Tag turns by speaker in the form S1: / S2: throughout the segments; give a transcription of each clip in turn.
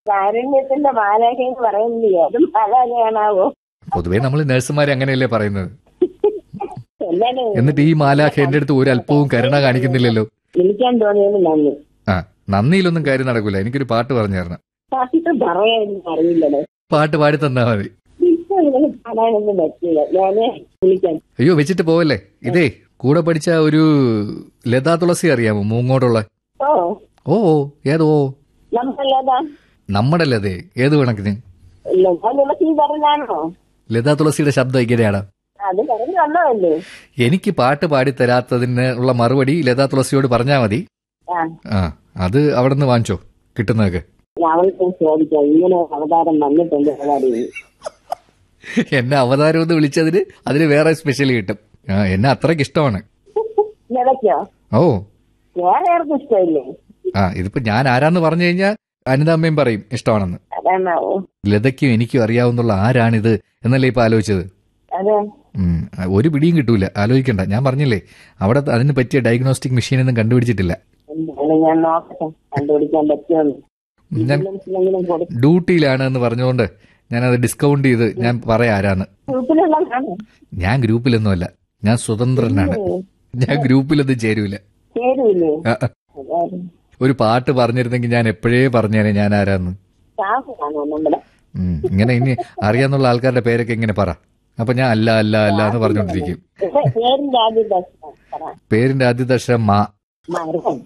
S1: കാരുണ്യത്തിന്റെ മാലാഖ എന്ന് പറയുന്നില്ലേ അതും മാലാഖയാണാവോ
S2: പൊതുവേ നമ്മൾ നഴ്സുമാരെ അങ്ങനെയല്ലേ പറയുന്നത്
S1: എന്താണ്
S2: എന്നിട്ട് ഈ മാലാഖ എന്റെ അടുത്ത് ഒരു അല്പവും കരുണ കാണിക്കുന്നില്ലല്ലോ
S1: വിളിക്കാൻ തോന്നിയത് നന്ദി
S2: ആ നന്ദിയിലൊന്നും കാര്യം നടക്കൂല എനിക്കൊരു പാട്ട് പറഞ്ഞു തരണം
S1: പാട്ട് പറയാനൊന്നും അറിയില്ലടോ
S2: പാട്ട് പാടി തന്നാ മതി
S1: ഇപ്പൊ ഇതിന് പാടാനൊന്നും പറ്റില്ല ഞാന് വിളിക്കാം
S2: അയ്യോ വെച്ചിട്ട് പോവല്ലേ ഇതേ കൂടെ പഠിച്ച ഒരു ലതാ തുളസി അറിയാമോ മൂങ്ങോടുള്ള
S1: ഓ
S2: ഓ ഓ ഏതോ
S1: നമ്മളല്ലാതാ
S2: നമ്മുടെ ലതേ ഏത് കണക്കിന്
S1: ലതാ തുളസി പറഞ്ഞാണോ
S2: ലതാ തുളസിയുടെ ശബ്ദം ഇങ്ങനെയാണ്
S1: അത് പറഞ്ഞു വന്നതല്ലേ
S2: എനിക്ക് പാട്ട് പാടി തരാത്തതിന് ഉള്ള മറുപടി ലതാ തുളസിയോട് പറഞ്ഞാ മതി
S1: ആ
S2: ആ അത് അവിടെ നിന്ന് വാങ്ങിച്ചോ കിട്ടുന്നതൊക്കെ
S1: അവൾക്ക് ചോദിക്കാം ഇങ്ങനെ ഒരു അവതാരം വന്നിട്ടുണ്ട് അവതാരി
S2: എന്നെ അവതാരം എന്ന് വിളിച്ചതിന് അതിന് വേറെ സ്പെഷ്യൽ കിട്ടും ആ, എന്നെ അത്രയ്ക്ക് ഇഷ്ടമാണ്
S1: ലതയ്ക്കോ
S2: ഓ
S1: വേറെ ആർക്കും ഇഷ്ടമില്ലേ
S2: ആ ഇതിപ്പോ ഞാൻ ആരാന്ന് പറഞ്ഞു കഴിഞ്ഞാൽ അനിതാമ്മയും പറയും ഇഷ്ടമാണെന്ന്
S1: അതാണാവോ
S2: ലതയ്ക്കും എനിക്കും അറിയാവുന്നുള്ള ആരാണിത് എന്നല്ലേ ഇപ്പൊ ആലോചിച്ചത്
S1: അതെ
S2: ഉം, ഒരു പിടിയും കിട്ടൂല ആലോചിക്കണ്ട ഞാൻ പറഞ്ഞില്ലേ അവിടെ അതിന് പറ്റിയ ഡയഗ്നോസ്റ്റിക് മെഷീൻ ഒന്നും കണ്ടുപിടിച്ചിട്ടില്ല
S1: എന്താണ് ഞാൻ നോക്കട്ടെ കണ്ടുപിടിക്കാൻ പറ്റുമെന്ന്
S2: ഞാൻ
S1: എന്തെങ്കിലും കൊടുക്കും
S2: ഡ്യൂട്ടിയിലാണ് എന്ന് പറഞ്ഞുകൊണ്ട് ഞാനത് ഡിസ്കൗണ്ട് ചെയ്ത് ഞാൻ പറയാം ആരാന്ന്
S1: ഗ്രൂപ്പിലുള്ള കാണും
S2: ഞാൻ ഗ്രൂപ്പിലൊന്നുമല്ല ഞാൻ സ്വതന്ത്രനാണ് ഞാൻ ഗ്രൂപ്പിലൊന്നും ചേരൂല
S1: ചേരൂലേ
S2: ആ, ആ.
S1: അതായത്
S2: ഒരു പാട്ട് പറഞ്ഞിരുന്നെങ്കിൽ ഞാൻ എപ്പോഴേ പറഞ്ഞേനെ ഞാൻ ആരാന്ന്
S1: സ്റ്റാഫ് കാണോ നമ്മുടെ
S2: ഉം, ഇങ്ങനെ ഇനി അറിയാന്നുള്ള ആൾക്കാരുടെ പേരൊക്കെ ഇങ്ങനെ പറ അപ്പൊ ഞാൻ അല്ല അല്ല അല്ല എന്ന് പറഞ്ഞോണ്ടിരിക്കും
S1: ഇവിടെ പേരിന്റെ ആദ്യ ദർശനം പറ
S2: പേരിന്റെ ആദ്യത്തെ അക്ഷരം മാ
S1: മരം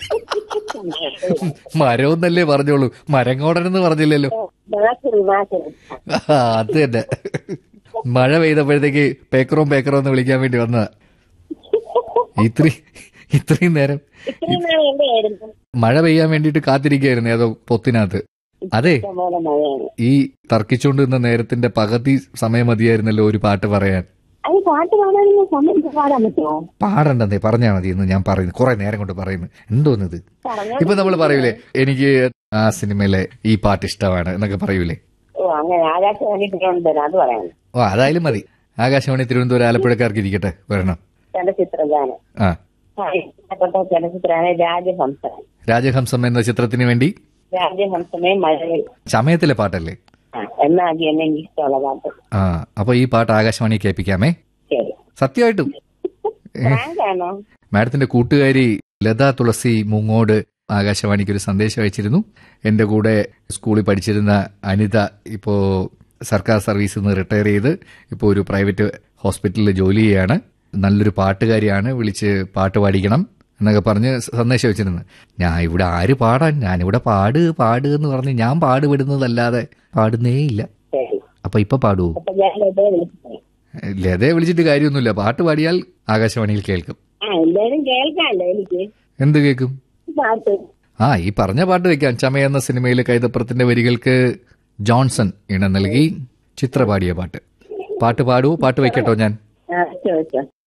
S2: മരം എന്നല്ലേ പറഞ്ഞോളൂ മരങ്ങോടനെന്ന് പറഞ്ഞില്ലല്ലോ
S1: നാശരി നാശരി
S2: ആ, അത് തന്നെ മഴ പെയ്തപ്പോഴത്തേക്ക് പേക്കറോ പേക്കറോ എന്ന് വിളിക്കാൻ വേണ്ടി വന്നതാ ഇത്രയും ഇത്രയും നേരം
S1: ഇത്രയും നാൾ എവിടെയായിരുന്നു
S2: മഴ പെയ്യാൻ വേണ്ടിയിട്ട് കാത്തിരിക്കുകയായിരുന്നു ഏതോ പൊത്തിനകത്ത് അതെ
S1: ഇഷ്ടംപോലെ മഴയാണ്
S2: ഈ തർക്കിച്ചുകൊണ്ട് നിന്ന നേരത്തിന്റെ പകുതി സമയം മതിയായിരുന്നല്ലോ ഒരു പാട്ട് പറയാൻ
S1: അത് പാട്ട് പാടാനുള്ള സമയം പാടാൻ പറ്റുമോ
S2: പാടണ്ടെന്നേ പറഞ്ഞാ മതി എന്ന് ഞാൻ പറയുന്നു കുറെ നേരം കൊണ്ട് പറയുന്നു എന്തോന്നത്
S1: പറഞ്ഞാ
S2: ഇപ്പൊ നമ്മൾ പറയൂലേ എനിക്ക് ആ സിനിമയിലെ ഈ പാട്ട് ഇഷ്ടമാണ് എന്നൊക്കെ പറയൂലേ
S1: ഓ അങ്ങനെ ആകാശവാണി തിരുവനന്തപുരം അത് പറയാം
S2: ഓ അതായാലും മതി ആകാശവാണി തിരുവനന്തപുരം ആലപ്പുഴക്കാർക്ക് ഇരിക്കട്ടെ വരണം
S1: ചലച്ചിത്രഗാനം
S2: ആ
S1: ആ, ഇഷ്ടപ്പെട്ട ചലച്ചിത്രമാണ് രാജഹംസം
S2: രാജഹംസം എന്ന ചിത്രത്തിന് വേണ്ടി
S1: രാജഹംസമേ മഴയിൽ
S2: ചമയത്തിലെ പാട്ടല്ലേ
S1: ആ എന്നാദ്യം എന്നെ എനിക്ക് ഇഷ്ടമുള്ള പാട്ട്
S2: ആ അപ്പൊ ഈ പാട്ട് ആകാശവാണി കേൾപ്പിക്കാമേ
S1: ശരി
S2: സത്യമായിട്ടും
S1: പ്രാങ്കാണോ
S2: മാഡത്തിന്റെ കൂട്ടുകാരി ലതാ തുളസി മുങ്ങോട് ആകാശവാണിക്ക് ഒരു സന്ദേശം അയച്ചിരുന്നു എന്റെ കൂടെ സ്കൂളിൽ പഠിച്ചിരുന്ന അനിത ഇപ്പോ സർക്കാർ സർവീസിൽ നിന്ന് റിട്ടയർ ചെയ്ത് ഇപ്പോൾ ഒരു പ്രൈവറ്റ് ഹോസ്പിറ്റലിൽ ജോലി ചെയ്യാണ് നല്ലൊരു പാട്ടുകാരിയാണ് വിളിച്ച് പാട്ട് പാടിക്കണം എന്നൊക്കെ പറഞ്ഞ് സന്ദേശം വെച്ചിരുന്നു ഞാൻ ഇവിടെ ആര് പാടാൻ ഞാനിവിടെ പാട് പാട് എന്ന് പറഞ്ഞ് ഞാൻ പാടുപെടുന്നതല്ലാതെ പാടുന്നേ ഇല്ല
S1: ശരി
S2: അപ്പൊ ഇപ്പൊ പാടുവോ
S1: അപ്പൊ ഞാൻ ലതയെ വിളിച്ചു
S2: ലതയെ വിളിച്ചിട്ട് കാര്യമൊന്നുമില്ല പാട്ട് പാടിയാൽ ആകാശവാണിയിൽ കേൾക്കും
S1: ആ എന്തായാലും കേൾക്കാമല്ലോ എനിക്ക്
S2: എന്ത് കേൾക്കും
S1: പാട്ട്
S2: ആ ഈ പറഞ്ഞ പാട്ട് വെക്കാം ചമയ എന്ന സിനിമയിലെ കൈതപ്പുറത്തിന്റെ വരികൾക്ക് ജോൺസൺ ഇണം നൽകി ചിത്ര പാടിയ പാട്ട് പാട്ട് പാടൂ പാട്ട് വെക്കട്ടോ ഞാൻ
S1: ആ ചോദിച്ചോ